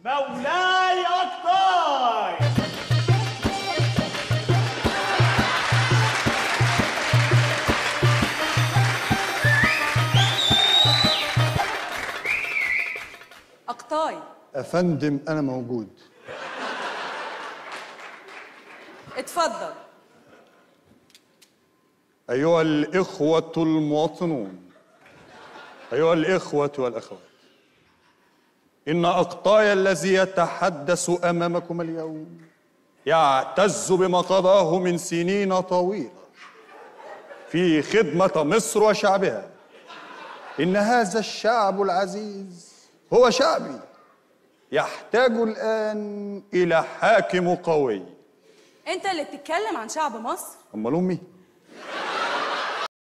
مولاي أقطاي أقطاي افندم انا موجود اتفضل ايها الاخوه المواطنون ايها الاخوه والاخوات ان اقطاي الذي يتحدث امامكم اليوم يعتز بما قضاه من سنين طويله في خدمه مصر وشعبها ان هذا الشعب العزيز هو شعبي يحتاج الان الى حاكم قوي أنت اللي بتتكلم عن شعب مصر امال امي